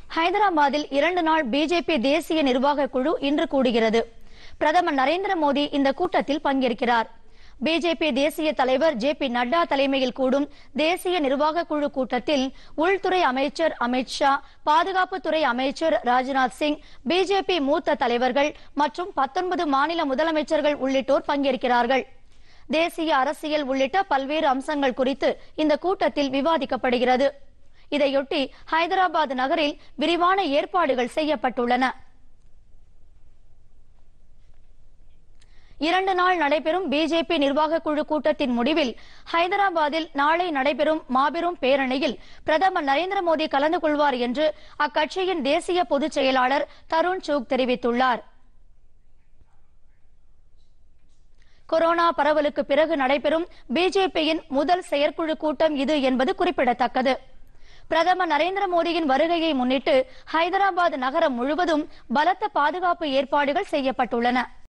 ஹைதராபாத்தில் இரண்டு நாள் பிஜேபி தேசிய நிர்வாக குழு இன்று கூடுகிறது பிரதமர் நரேந்திர மோடி இந்த கூட்டத்தில் பங்கேற்கிறார் பிஜேபி தேசிய தலைவர் ஜே பி நட்டா தலைமையில் கூடும் தேசிய நிர்வாக குழு கூட்டத்தில் உள்துறை அமைச்சர் அமித் ஷா பாதுகாப்புத்துறை அமைச்சர் ராஜ்நாத் சிங் பிஜேபி மூத்த தலைவர்கள் மற்றும் பத்தொன்பது மாநில முதலமைச்சர்கள் உள்ளிட்டோர் பங்கேற்கிறார்கள் தேசிய அரசியல் உள்ளிட்ட பல்வேறு அம்சங்கள் குறித்து இந்த கூட்டத்தில் விவாதிக்கப்படுகிறது இதையொட்டி ஹைதராபாத் நகரில் விரிவான ஏற்பாடுகள் செய்யப்பட்டுள்ளன இரண்டு நாள் நடைபெறும் பிஜேபி நிர்வாக குழு கூட்டத்தின் முடிவில் ஹைதராபாத்தில் நாளை நடைபெறும் மாபெரும் பேரணியில் பிரதமர் நரேந்திர மோடி கலந்து கொள்வார் என்று அக்கட்சியின் தேசிய பொதுச் செயலாளர் தருண் சூக் தெரிவித்துள்ளார் கொரோனா பரவலுக்கு பிறகு நடைபெறும் பிஜேபியின் முதல் செயற்குழு கூட்டம் இது என்பது குறிப்பிடத்தக்கது பிரதமர் நரேந்திர மோடியின் வருகையை முன்னிட்டு ஹைதராபாத் நகரம் முழுவதும் பலத்த பாதுகாப்பு ஏற்பாடுகள் செய்யப்பட்டுள்ளன